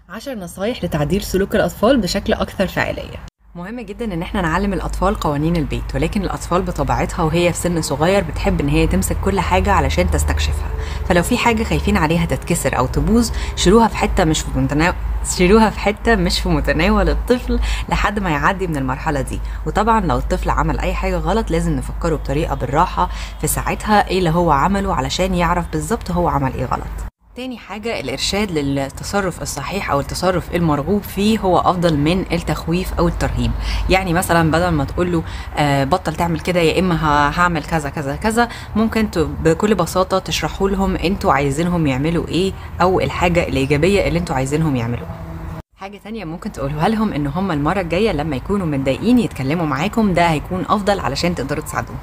عشر نصايح لتعديل سلوك الأطفال بشكل أكثر فاعلية مهم جدا ان احنا نعلم الاطفال قوانين البيت ولكن الاطفال بطبيعتها وهي في سن صغير بتحب ان هي تمسك كل حاجه علشان تستكشفها فلو في حاجه خايفين عليها تتكسر او تبوظ شيلوها في حته مش في متناول شيلوها في حته مش في متناول الطفل لحد ما يعدي من المرحله دي وطبعا لو الطفل عمل اي حاجه غلط لازم نفكره بطريقه بالراحه في ساعتها ايه اللي هو عمله علشان يعرف بالظبط هو عمل ايه غلط تاني حاجة الإرشاد للتصرف الصحيح أو التصرف المرغوب فيه هو أفضل من التخويف أو الترهيب يعني مثلا بدل ما تقول له آه بطل تعمل كده يا إما هعمل كذا كذا كذا ممكن بكل بساطة تشرحوا لهم أنتوا عايزينهم يعملوا إيه أو الحاجة الإيجابية اللي أنتوا عايزينهم يعملوها حاجة تانية ممكن تقولوها لهم ان هم المرة الجاية لما يكونوا متضايقين يتكلموا معاكم ده هيكون افضل علشان تقدروا تساعدوهم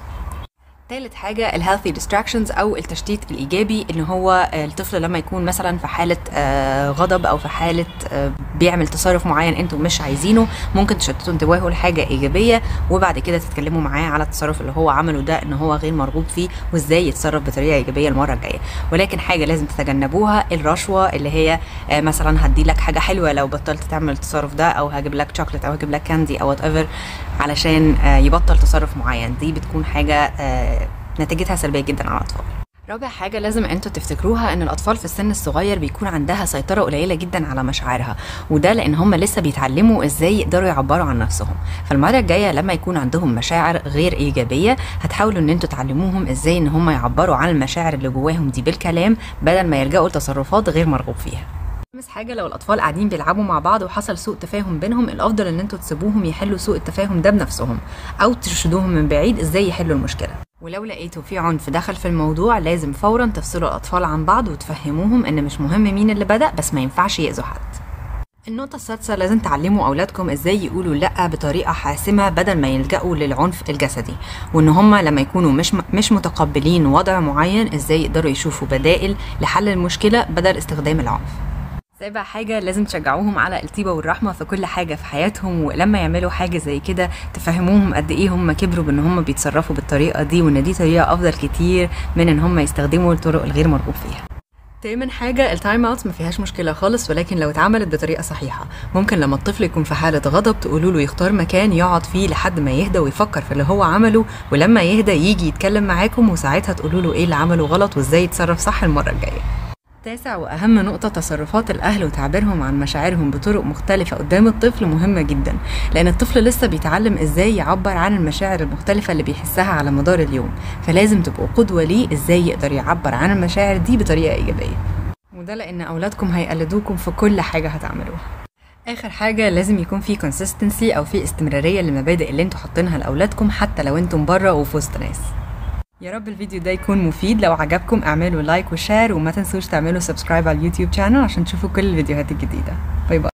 تالت حاجة الهيلثي distractions أو التشتيت الإيجابي إن هو الطفل لما يكون مثلا في حالة غضب أو في حالة بيعمل تصرف معين أنتم مش عايزينه ممكن تشتتوا انتباهه لحاجة إيجابية وبعد كده تتكلموا معاه على التصرف اللي هو عمله ده إن هو غير مرغوب فيه وإزاي يتصرف بطريقة إيجابية المرة الجاية ولكن حاجة لازم تتجنبوها الرشوة اللي هي مثلا هدي لك حاجة حلوة لو بطلت تعمل التصرف ده أو هجيب لك شوكليت أو هجيب لك كاندي أو وات ايفر علشان يبطل تصرف معين دي بتكون حاجة نتيجتها سلبيه جدا على الاطفال رابع حاجة لازم انتوا تفتكروها ان الاطفال في السن الصغير بيكون عندها سيطرة قليلة جدا على مشاعرها وده لان هم لسه بيتعلموا ازاي يقدروا يعبروا عن نفسهم فالمرة الجاية لما يكون عندهم مشاعر غير ايجابية هتحاولوا ان انتوا تعلموهم ازاي ان هم يعبروا عن المشاعر اللي جواهم دي بالكلام بدل ما يلجأوا لتصرفات غير مرغوب فيها خامس حاجة لو الأطفال قاعدين بيلعبوا مع بعض وحصل سوء تفاهم بينهم الأفضل إن أنتوا تسيبوهم يحلوا سوء التفاهم ده بنفسهم أو ترشدوهم من بعيد إزاي يحلوا المشكلة ولو لقيتوا في عنف دخل في الموضوع لازم فورا تفصلوا الأطفال عن بعض وتفهموهم إن مش مهم مين اللي بدأ بس ما ينفعش يأذوا حد النقطة السادسة لازم تعلموا أولادكم إزاي يقولوا لأ بطريقة حاسمة بدل ما يلجأوا للعنف الجسدي وإن هما لما يكونوا مش مش متقبلين وضع معين إزاي يقدروا يشوفوا بدائل لحل المشكلة بدل استخدام العنف سابع حاجة لازم تشجعوهم على الطيبة والرحمة في كل حاجة في حياتهم ولما يعملوا حاجة زي كده تفهموهم قد ايه هم كبروا بان هم بيتصرفوا بالطريقة دي وان دي طريقة افضل كتير من ان هم يستخدموا الطرق الغير مرغوب فيها تامن حاجة التايم اوت ما فيهاش مشكلة خالص ولكن لو اتعملت بطريقة صحيحة ممكن لما الطفل يكون في حالة غضب تقولوا له يختار مكان يقعد فيه لحد ما يهدى ويفكر في اللي هو عمله ولما يهدى يجي يتكلم معاكم وساعتها تقولوا له ايه اللي عمله غلط وازاي يتصرف صح المرة الجاية تاسع واهم نقطه تصرفات الاهل وتعبيرهم عن مشاعرهم بطرق مختلفه قدام الطفل مهمه جدا لان الطفل لسه بيتعلم ازاي يعبر عن المشاعر المختلفه اللي بيحسها على مدار اليوم فلازم تبقوا قدوه ليه ازاي يقدر يعبر عن المشاعر دي بطريقه ايجابيه وده لان اولادكم هيقلدوكم في كل حاجه هتعملوها اخر حاجه لازم يكون في كونسيستنسي او في استمراريه للمبادئ اللي انتوا حاطينها لاولادكم حتى لو انتم بره وفي وسط ناس يا رب الفيديو ده يكون مفيد لو عجبكم اعملوا لايك وشير وما تنسوش تعملوا سبسكرايب على اليوتيوب شانل عشان تشوفوا كل الفيديوهات الجديدة باي باي